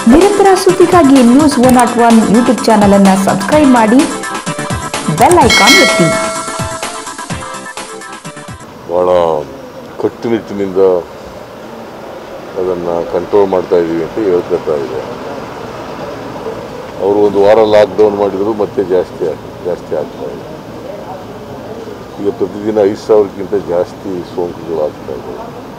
ನಿರಂತರ ಸುದ್ದಿಗಾಗಿ news one not one YouTube channel ಅನ್ನು ಸಬ್ಸ್ಕ್ರೈಬ್ ಮಾಡಿ ಬೆಲ್ ಐಕಾನ್ ಒತ್ತಿ ಭಾಳ ಕಟ್ಟುನಿಟ್ಟಿನಿಂದ ಅದನ್ನು ಕಂಟ್ರೋಲ್ ಮಾಡ್ತಾ ಇದ್ದೀವಿ ಅಂತ ಹೇಳ್ಕೊತಾ ಇದೆ ಅವರು ಒಂದು ವಾರ ಲಾಕ್ಡೌನ್ ಮಾಡಿದ್ರು ಮತ್ತೆ ಜಾಸ್ತಿ ಆಗ್- ಜಾಸ್ತಿ ಆಗ್ತಾ ಇದೆ ಈಗ ಪ್ರತಿದಿನ ಐದು ಸಾವಿರಕ್ಕಿಂತ ಜಾಸ್ತಿ ಸೋಂಕುಗಳು ಆಗ್ತಾ ಇದೆ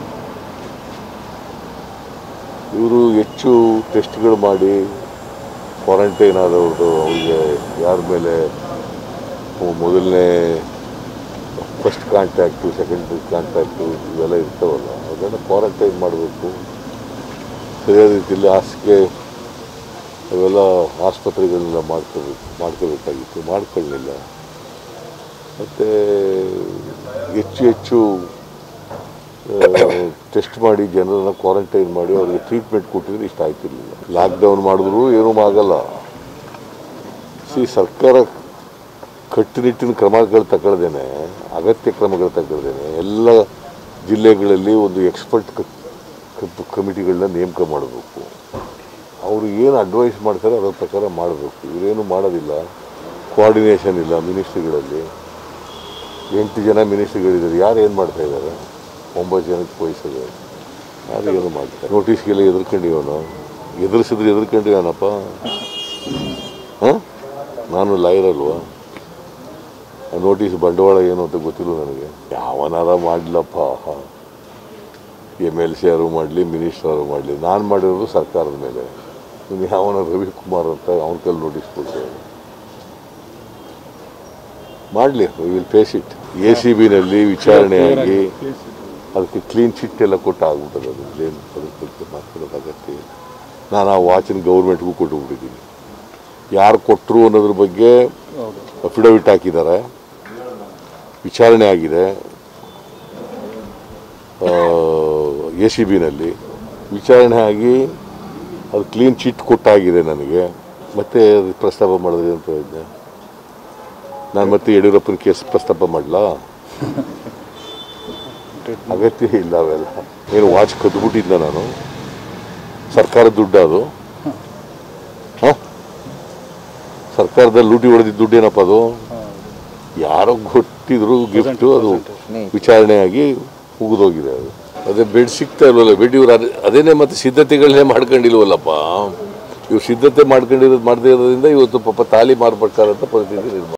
ಇವರು ಹೆಚ್ಚು ಟೆಸ್ಟ್ಗಳು ಮಾಡಿ ಕ್ವಾರಂಟೈನ್ ಆದವ್ರದ್ದು ಅವ್ರಿಗೆ ಯಾರ ಮೇಲೆ ಮೊದಲನೇ ಫಸ್ಟ್ ಕಾಂಟ್ಯಾಕ್ಟು ಸೆಕೆಂಡ್ ಕಾಂಟ್ಯಾಕ್ಟು ಇವೆಲ್ಲ ಇರ್ತಾವಲ್ಲ ಅದನ್ನು ಕ್ವಾರಂಟೈನ್ ಮಾಡಬೇಕು ಸರಿಯಾದ ರೀತಿಯಲ್ಲಿ ಹಾಸಿಗೆ ಅವೆಲ್ಲ ಆಸ್ಪತ್ರೆಗಳನ್ನೆಲ್ಲ ಮಾಡ್ಕೋಬೇಕು ಮಾಡ್ಕೋಬೇಕಾಗಿತ್ತು ಮಾಡ್ಕೊಳ್ಳಿಲ್ಲ ಮತ್ತು ಹೆಚ್ಚು ಹೆಚ್ಚು ಟೆಸ್ಟ್ ಮಾಡಿ ಜನರನ್ನ ಕ್ವಾರಂಟೈನ್ ಮಾಡಿ ಅವ್ರಿಗೆ ಟ್ರೀಟ್ಮೆಂಟ್ ಕೊಟ್ಟಿದ್ರೆ ಇಷ್ಟ ಆಯ್ತಿರ್ಲಿಲ್ಲ ಲಾಕ್ಡೌನ್ ಮಾಡಿದ್ರು ಏನೂ ಆಗಲ್ಲ ಸಿ ಸರ್ಕಾರ ಕಟ್ಟುನಿಟ್ಟಿನ ಕ್ರಮಗಳು ತಗೊಳ್ದೇನೆ ಅಗತ್ಯ ಕ್ರಮಗಳು ತಗೊಳ್ದೇನೆ ಎಲ್ಲ ಜಿಲ್ಲೆಗಳಲ್ಲಿ ಒಂದು ಎಕ್ಸ್ಪರ್ಟ್ ಕಮಿಟಿಗಳನ್ನ ನೇಮಕ ಮಾಡಬೇಕು ಅವರು ಏನು ಅಡ್ವೈಸ್ ಮಾಡ್ತಾರೆ ಅದರ ಪ್ರಕಾರ ಮಾಡಬೇಕು ಇವರೇನು ಮಾಡೋದಿಲ್ಲ ಕೋಆರ್ಡಿನೇಷನ್ ಇಲ್ಲ ಮಿನಿಸ್ಟ್ರಿಗಳಲ್ಲಿ ಎಂಟು ಜನ ಮಿನಿಸ್ಟ್ರಿಗಳಿದ್ದಾರೆ ಯಾರು ಏನು ಮಾಡ್ತಾ ಇದ್ದಾರೆ ಒಂಬತ್ತು ಜನಕ್ಕೆ ವಹಿಸಿದ್ದಾರೆ ಯಾರು ಏನು ಮಾಡ್ತಾರೆ ನೋಟಿಸ್ಗೆಲ್ಲ ಎದುರ್ಕೊಂಡಿವನು ಎದುರಿಸಿದ್ರೆ ಎದುರ್ಕೊಂಡಿವನಪ್ಪ ಹಾಂ ನಾನು ಲಾಯರ್ ಅಲ್ವಾ ಆ ನೋಟಿಸ್ ಬಂಡವಾಳ ಏನು ಅಂತ ಗೊತ್ತಿಲ್ಲ ನನಗೆ ಯಾವನಾರ ಮಾಡಲಪ್ಪ ಎಮ್ ಎಲ್ ಸಿ ಯಾರು ಮಾಡಲಿ ಮಿನಿಸ್ಟರ್ ಯಾರು ಮಾಡಲಿ ನಾನು ಮಾಡಿರೋದು ಸರ್ಕಾರದ ಮೇಲೆ ಇನ್ನು ಯಾವನ ರವಿಕುಮಾರ್ ಅಂತ ಅವನ ಕೈಲಿ ನೋಟಿಸ್ ಕೊಡ್ತೇವೆ ಮಾಡಲಿ will face it A C ಬಿನಲ್ಲಿ ವಿಚಾರಣೆ ಆಗಿ ಅದಕ್ಕೆ ಕ್ಲೀನ್ ಚಿಟ್ ಎಲ್ಲ ಕೊಟ್ಟು ಆಗ್ಬಿಟ್ಟದೆ ಅದು ಏನು ಅದ್ರ ಬಗ್ಗೆ ಮಾತಾಡೋದು ಅಗತ್ಯ ಇಲ್ಲ. ನಾನು ಆ ವಾಚಿನ ಗೌರ್ಮೆಂಟ್ಗೂ ಕೊಟ್ಟುಬಿಟ್ಟಿದ್ದೀನಿ ಯಾರು ಕೊಟ್ಟರು ಅನ್ನೋದ್ರ ಬಗ್ಗೆ ಅಫಿಡವಿಟ್ ಹಾಕಿದ್ದಾರೆ ವಿಚಾರಣೆ ಆಗಿದೆ ಎ ಸಿ ಬಿನಲ್ಲಿ ವಿಚಾರಣೆ ಆಗಿ ಅದು ಕ್ಲೀನ್ ಚಿಟ್ ಕೊಟ್ಟಾಗಿದೆ ನನಗೆ ಮತ್ತೆ ಅದು ಪ್ರಸ್ತಾಪ ಮಾಡಿದ್ರೆ ಅಂತ ಇದ್ದೆ ನಾನು ಮತ್ತೆ ಯಡಿಯೂರಪ್ಪನ ಕೇಸ್ ಪ್ರಸ್ತಾಪ ಮಾಡಲಾ ಅಗತ್ಯ ಇಲ್ಲ ಅವೆಲ್ಲ ಏನು ವಾಚ್ ಕದ್ಬಿಟ್ಟಿದ್ದ ನಾನು ಸರ್ಕಾರದ ದುಡ್ಡು ಅದು ಹ? ಸರ್ಕಾರದಲ್ಲಿ ಲೂಟಿ ಹೊಡೆದಿದ್ದ ದುಡ್ಡೇನಪ್ಪ ಅದು ಯಾರೋ ಕೊಟ್ಟಿದ್ರು ಗಿಫ್ಟು ಅದು ವಿಚಾರಣೆ ಆಗಿ ಮುಗಿದೋಗಿದೆ ಅದು ಅದೇ ಬೆಡ್ ಸಿಗ್ತಾ ಇಲ್ವಲ್ಲ ಬೆಡ್ ಇವ್ರು ಅದೇ ಅದೇನೇ ಮತ್ತೆ ಸಿದ್ಧತೆಗಳನ್ನೇ ಮಾಡ್ಕೊಂಡಿಲ್ವಲ್ಲಪ್ಪ ಇವ್ರು ಸಿದ್ಧತೆ ಮಾಡ್ಕೊಂಡಿರೋದು ಮಾಡದೇ ಇರೋದ್ರಿಂದ ಇವತ್ತು ಪಾಪ ತಾಲಿ ಮಾರ್ಬೇಕಾದಂಥ ಪರಿಸ್ಥಿತಿ ನಿರ್ಮಾಣ